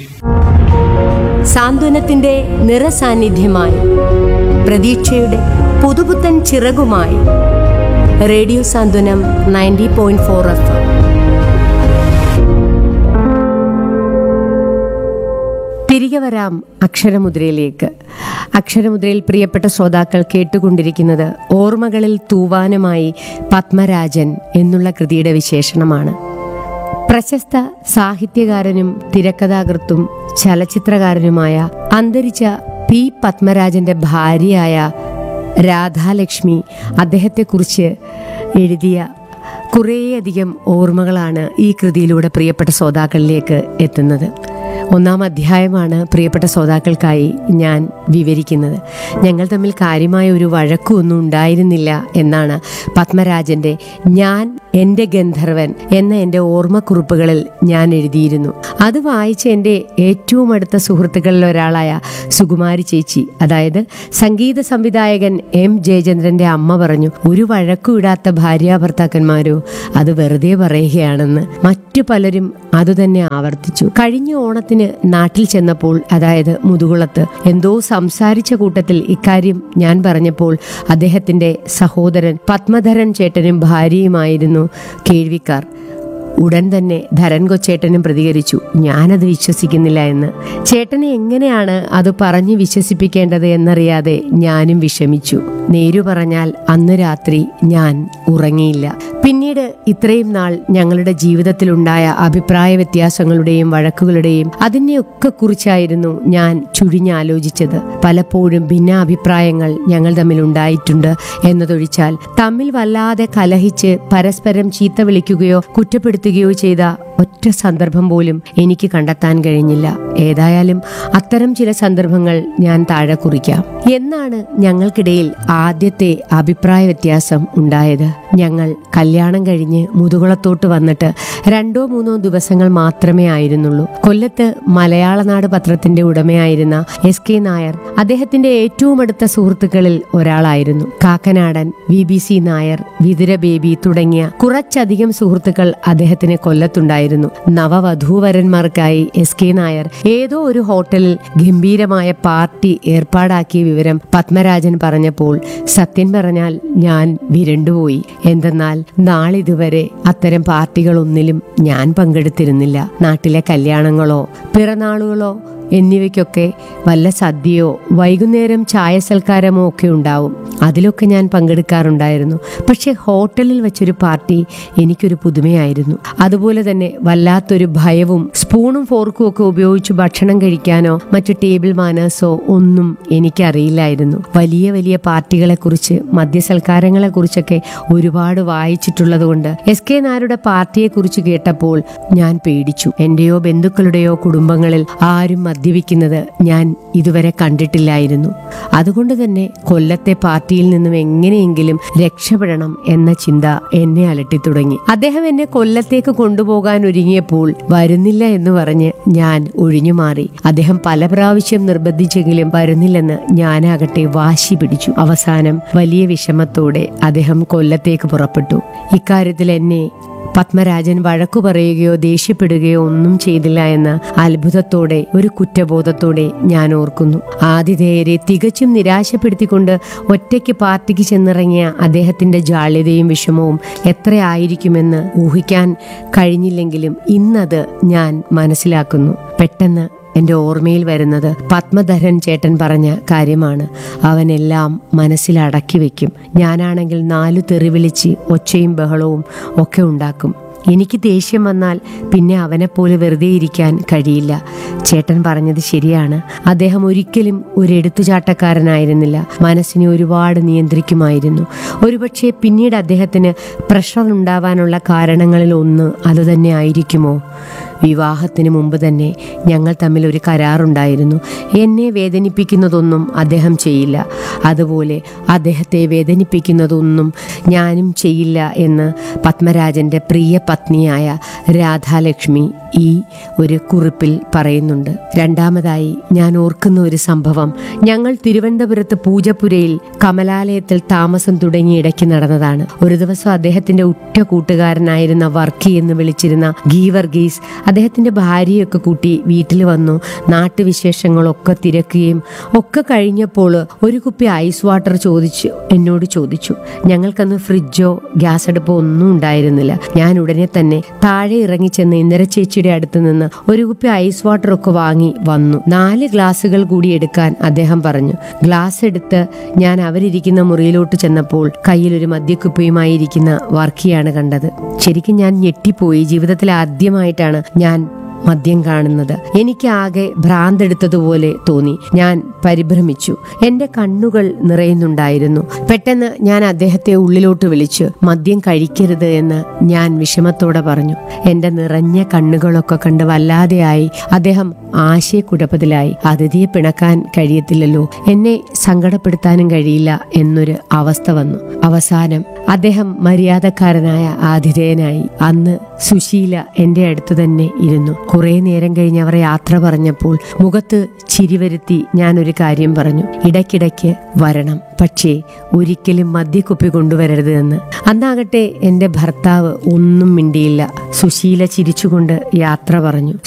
സാന്ത്വനത്തിന്റെ നിറസാന്നിധ്യമായി പ്രതീക്ഷയുടെ പുതുപുത്തൻ ചിറകുമായി radio Santhwanam ninety point four F തിരികെ വരാം അക്ഷരമുദ്രയിലേക്ക് അക്ഷരമുദ്രയിൽ പ്രിയപ്പെട്ട ശ്രോതാക്കൾ കേട്ടുകൊണ്ടിരിക്കുന്നത് ഓർമ്മകളിൽ തൂവാനുമായി പത്മരാജൻ എന്നുള്ള കൃതിയുടെ വിശേഷണമാണ് പ്രശസ്ത സാഹിത്യകാരനും തിരക്കഥാകൃത്തും ചലച്ചിത്രകാരനുമായ അന്തരിച്ച പി പത്മരാജന്റെ ഭാര്യയായ രാധാലക്ഷ്മി അദ്ദേഹത്തെക്കുറിച്ച് എഴുതിയ കുറേയധികം ഓർമ്മകളാണ് ഈ കൃതിയിലൂടെ പ്രിയപ്പെട്ട ശ്രോതാക്കളിലേക്ക് എത്തുന്നത് ഒന്നാം അധ്യായമാണ് പ്രിയപ്പെട്ട ശ്രോതാക്കൾക്കായി ഞാൻ വിവരിക്കുന്നത് ഞങ്ങൾ തമ്മിൽ കാര്യമായ ഒരു വഴക്കുമൊന്നും ഉണ്ടായിരുന്നില്ല എന്നാണ് പത്മരാജന്റെ ഞാൻ എൻ്റെ ഗന്ധർവൻ എന്ന എൻ്റെ ഓർമ്മക്കുറിപ്പുകളിൽ ഞാൻ എഴുതിയിരുന്നു അത് വായിച്ച എൻ്റെ ഏറ്റവും അടുത്ത സുഹൃത്തുക്കളിൽ ഒരാളായ സുകുമാരി ചേച്ചി അതായത് സംഗീത സംവിധായകൻ എം ജയചന്ദ്രന്റെ അമ്മ പറഞ്ഞു ഒരു വഴക്കും ഇടാത്ത ഭാര്യാഭർത്താക്കന്മാരോ അത് വെറുതെ പറയുകയാണെന്ന് മറ്റു പലരും അതുതന്നെ ആവർത്തിച്ചു കഴിഞ്ഞ ഓണത്തിന് നാട്ടിൽ ചെന്നപ്പോൾ അതായത് മുതുകുളത്ത് എന്തോ സംസാരിച്ച കൂട്ടത്തിൽ ഇക്കാര്യം ഞാൻ പറഞ്ഞപ്പോൾ അദ്ദേഹത്തിന്റെ സഹോദരൻ പത്മധരൻ ചേട്ടനും ഭാര്യയുമായിരുന്നു കേൾവിക്കാർ ഉടൻ തന്നെ ധരൻ കൊച്ചേട്ടനും പ്രതികരിച്ചു ഞാനത് വിശ്വസിക്കുന്നില്ല എന്ന് ചേട്ടനെ എങ്ങനെയാണ് അത് പറഞ്ഞ് വിശ്വസിപ്പിക്കേണ്ടത് എന്നറിയാതെ ഞാനും വിഷമിച്ചു നേരു പറഞ്ഞാൽ അന്ന് രാത്രി ഞാൻ ഉറങ്ങിയില്ല പിന്നീട് ഇത്രയും നാൾ ഞങ്ങളുടെ ജീവിതത്തിലുണ്ടായ അഭിപ്രായ വ്യത്യാസങ്ങളുടെയും വഴക്കുകളുടെയും അതിനെയൊക്കെ കുറിച്ചായിരുന്നു ഞാൻ ചുഴിഞ്ഞാലോചിച്ചത് പലപ്പോഴും ഭിന്നാഭിപ്രായങ്ങൾ ഞങ്ങൾ തമ്മിൽ ഉണ്ടായിട്ടുണ്ട് എന്നതൊഴിച്ചാൽ തമ്മിൽ വല്ലാതെ കലഹിച്ച് പരസ്പരം ചീത്ത വിളിക്കുകയോ കുറ്റപ്പെടുത്തുകയോ ചെയ്ത ഒറ്റ സന്ദർഭം പോലും എനിക്ക് കണ്ടെത്താൻ കഴിഞ്ഞില്ല ഏതായാലും അത്തരം ചില സന്ദർഭങ്ങൾ ഞാൻ താഴെ കുറിക്കാം എന്നാണ് ഞങ്ങൾക്കിടയിൽ ആദ്യത്തെ അഭിപ്രായ വ്യത്യാസം ഉണ്ടായത് ഞങ്ങൾ കല്യാണം കഴിഞ്ഞ് മുതുകുളത്തോട്ട് വന്നിട്ട് രണ്ടോ മൂന്നോ ദിവസങ്ങൾ മാത്രമേ ആയിരുന്നുള്ളൂ കൊല്ലത്ത് മലയാളനാട് പത്രത്തിന്റെ ഉടമയായിരുന്ന എസ് കെ നായർ അദ്ദേഹത്തിന്റെ ഏറ്റവും അടുത്ത സുഹൃത്തുക്കളിൽ ഒരാളായിരുന്നു Kakkanadan V B C Nair Vithura Baby തുടങ്ങിയ കുറച്ചധികം സുഹൃത്തുക്കൾ അദ്ദേഹത്തിന് കൊല്ലത്തുണ്ടായിരുന്നു നവവധൂവരന്മാർക്കായി എസ് കെ നായർ ഏതോ ഒരു ഹോട്ടലിൽ ഗംഭീരമായ പാർട്ടി ഏർപ്പാടാക്കിയ വിവരം പത്മരാജൻ പറഞ്ഞപ്പോൾ സത്യം പറഞ്ഞാൽ ഞാൻ വിരണ്ടുപോയി എന്തെന്നാൽ നാളിതുവരെ അത്തരം പാർട്ടികളൊന്നിലും ഞാൻ പങ്കെടുത്തിരുന്നില്ല നാട്ടിലെ കല്യാണങ്ങളോ പിറന്നാളുകളോ എന്നിവയ്ക്കൊക്കെ വല്ല സദ്യയോ വൈകുന്നേരം ചായ സൽക്കാരമോ ഒക്കെ ഉണ്ടാവും അതിലൊക്കെ ഞാൻ പങ്കെടുക്കാറുണ്ടായിരുന്നു പക്ഷെ ഹോട്ടലിൽ വെച്ചൊരു പാർട്ടി എനിക്കൊരു പുതുമയായിരുന്നു അതുപോലെ തന്നെ വല്ലാത്തൊരു ഭയവും സ്പൂണും ഫോർക്കും ഒക്കെ ഉപയോഗിച്ച് ഭക്ഷണം കഴിക്കാനോ മറ്റു ടേബിൾ മാനേഴ്സോ ഒന്നും എനിക്കറിയില്ലായിരുന്നു വലിയ വലിയ പാർട്ടികളെ കുറിച്ച് മദ്യസൽക്കാരങ്ങളെ കുറിച്ചൊക്കെ ഒരുപാട് വായിച്ചിട്ടുള്ളത് കൊണ്ട് എസ് കെ നായരുടെ പാർട്ടിയെ കുറിച്ച് കേട്ടപ്പോൾ ഞാൻ പേടിച്ചു എന്റെയോ ബന്ധുക്കളുടെയോ കുടുംബങ്ങളിൽ ആരും മദ്യപിക്കുന്നത് ഞാൻ ഇതുവരെ കണ്ടിട്ടില്ലായിരുന്നു അതുകൊണ്ട് തന്നെ കൊല്ലത്തെ പാർട്ടിയിൽ നിന്നും എങ്ങനെയെങ്കിലും രക്ഷപ്പെടണം എന്ന ചിന്ത എന്നെ അലട്ടിത്തുടങ്ങി അദ്ദേഹം എന്നെ കൊല്ലത്തേക്ക് കൊണ്ടുപോകാൻ ഒരുങ്ങിയപ്പോൾ വരുന്നില്ല എന്ന് പറഞ്ഞ് ഞാൻ ഒഴിഞ്ഞു മാറി അദ്ദേഹം പല പ്രാവശ്യം നിർബന്ധിച്ചെങ്കിലും വരുന്നില്ലെന്ന് ഞാനാകട്ടെ വാശി പിടിച്ചു അവസാനം വലിയ വിഷമത്തോടെ അദ്ദേഹം കൊല്ലത്തേക്ക് പുറപ്പെട്ടു ഇക്കാര്യത്തിൽ എന്നെ പത്മരാജൻ വഴക്കു പറയുകയോ ദേഷ്യപ്പെടുകയോ ഒന്നും ചെയ്തില്ല എന്ന അത്ഭുതത്തോടെ ഒരു കുറ്റബോധത്തോടെ ഞാൻ ഓർക്കുന്നു ആതിഥേയരെ തികച്ചും നിരാശപ്പെടുത്തിക്കൊണ്ട് ഒറ്റയ്ക്ക് പാർട്ടിക്ക് ചെന്നിറങ്ങിയ അദ്ദേഹത്തിന്റെ ജാള്യതയും വിഷമവും എത്രയായിരിക്കുമെന്ന് ഊഹിക്കാൻ കഴിഞ്ഞില്ലെങ്കിലും ഇന്നത് ഞാൻ മനസ്സിലാക്കുന്നു പെട്ടെന്ന് എൻ്റെ ഓർമ്മയിൽ വരുന്നത് പത്മധരൻ ചേട്ടൻ പറഞ്ഞ കാര്യമാണ് അവനെല്ലാം മനസ്സിലടക്കി വെക്കും ഞാനാണെങ്കിൽ നാലു തെറി വിളിച്ച് ഒച്ചയും ബഹളവും ഒക്കെ ഉണ്ടാക്കും എനിക്ക് ദേഷ്യം വന്നാൽ പിന്നെ അവനെപ്പോലെ വെറുതെ ഇരിക്കാൻ കഴിയില്ല ചേട്ടൻ പറഞ്ഞത് ശരിയാണ് അദ്ദേഹം ഒരിക്കലും ഒരു എടുത്തുചാട്ടക്കാരനായിരുന്നില്ല മനസ്സിനെ ഒരുപാട് നിയന്ത്രിക്കുമായിരുന്നു ഒരുപക്ഷെ പിന്നീട് അദ്ദേഹത്തിന് പ്രഷർ ഉണ്ടാവാനുള്ള കാരണങ്ങളിൽ ഒന്ന് അതുതന്നെ ആയിരിക്കുമോ വിവാഹത്തിന് മുമ്പ് തന്നെ ഞങ്ങൾ തമ്മിൽ ഒരു കരാറുണ്ടായിരുന്നു എന്നെ വേദനിപ്പിക്കുന്നതൊന്നും അദ്ദേഹം ചെയ്യില്ല അതുപോലെ അദ്ദേഹത്തെ വേദനിപ്പിക്കുന്നതൊന്നും ഞാനും ചെയ്യില്ല എന്ന് പത്മരാജന്റെ പ്രിയ പത്നിയായ രാധാലക്ഷ്മി ഈ ഒരു കുറിപ്പിൽ പറയുന്നുണ്ട് രണ്ടാമതായി ഞാൻ ഓർക്കുന്ന ഒരു സംഭവം ഞങ്ങൾ തിരുവനന്തപുരത്ത് പൂജപ്പുരയിൽ കമലാലയത്തിൽ താമസം തുടങ്ങി ഇടയ്ക്ക് നടന്നതാണ് ഒരു ദിവസം അദ്ദേഹത്തിന്റെ ഉറ്റ കൂട്ടുകാരനായിരുന്ന വർക്കി എന്ന് വിളിച്ചിരുന്ന ഗീവർഗീസ് അദ്ദേഹത്തിൻ്റെ ഭാര്യയൊക്കെ കൂട്ടി വീട്ടിൽ വന്നു നാട്ടുവിശേഷങ്ങളൊക്കെ തിരക്കുകയും ഒക്കെ കഴിഞ്ഞപ്പോൾ ഒരു കുപ്പി ഐസ് വാട്ടർ ചോദിച്ചു എന്നോട് ചോദിച്ചു ഞങ്ങൾക്കന്ന് ഫ്രിഡ്ജോ ഗ്യാസ് അടുപ്പോ ഒന്നും ഉണ്ടായിരുന്നില്ല ഞാൻ ഉടനെ തന്നെ താഴെ ഇറങ്ങിച്ചെന്ന് ഇന്ദിര ചേച്ചിയുടെ അടുത്ത് നിന്ന് ഒരു കുപ്പി ഐസ് വാട്ടർ ഒക്കെ വാങ്ങി വന്നു നാല് ഗ്ലാസുകൾ കൂടി എടുക്കാൻ അദ്ദേഹം പറഞ്ഞു ഗ്ലാസ് എടുത്ത് ഞാൻ അവരിയ്ക്കുന്ന മുറിയിലോട്ട് ചെന്നപ്പോൾ കയ്യിൽ ഒരു മദ്യക്കുപ്പിയുമായി ഇരിക്കുന്ന വർക്കിയാണ് കണ്ടത് ശരിക്കും ഞാൻ ഞെട്ടിപ്പോയി ജീവിതത്തിൽ ആദ്യമായിട്ടാണ് ഞാൻ മദ്യം കാണുന്നത് എനിക്ക് ആകെ ഭ്രാന്തെടുത്തതുപോലെ തോന്നി ഞാൻ പരിഭ്രമിച്ചു എന്റെ കണ്ണുകൾ നിറയുന്നുണ്ടായിരുന്നു പെട്ടെന്ന് ഞാൻ അദ്ദേഹത്തെ ഉള്ളിലോട്ട് വിളിച്ചു മദ്യം കഴിക്കരുത് എന്ന് ഞാൻ വിഷമത്തോടെ പറഞ്ഞു എന്റെ നിറഞ്ഞ കണ്ണുകളൊക്കെ കണ്ട് വല്ലാതെയായി അദ്ദേഹം ആശയക്കുഴപ്പത്തിലായി അതിഥിയെ പിണക്കാൻ കഴിയത്തില്ലല്ലോ എന്നെ സങ്കടപ്പെടുത്താനും കഴിയില്ല എന്നൊരു അവസ്ഥ വന്നു അവസാനം അദ്ദേഹം മര്യാദക്കാരനായ ആതിഥേയനായി അന്ന് സുശീല എന്റെ അടുത്ത് തന്നെ ഇരുന്നു കുറെ നേരം കഴിഞ്ഞ് അവർ യാത്ര പറഞ്ഞപ്പോൾ മുഖത്ത് ചിരി വരുത്തി ഞാൻ ഒരു കാര്യം പറഞ്ഞു ഇടയ്ക്കിടയ്ക്ക് വരണം പക്ഷേ ഒരിക്കലും മദ്യക്കുപ്പി കൊണ്ടുവരരുത് എന്ന് അന്നാകട്ടെ എന്റെ ഭർത്താവ് ഒന്നും മിണ്ടിയില്ല സുശീല ചിരിച്ചുകൊണ്ട് യാത്ര പറഞ്ഞു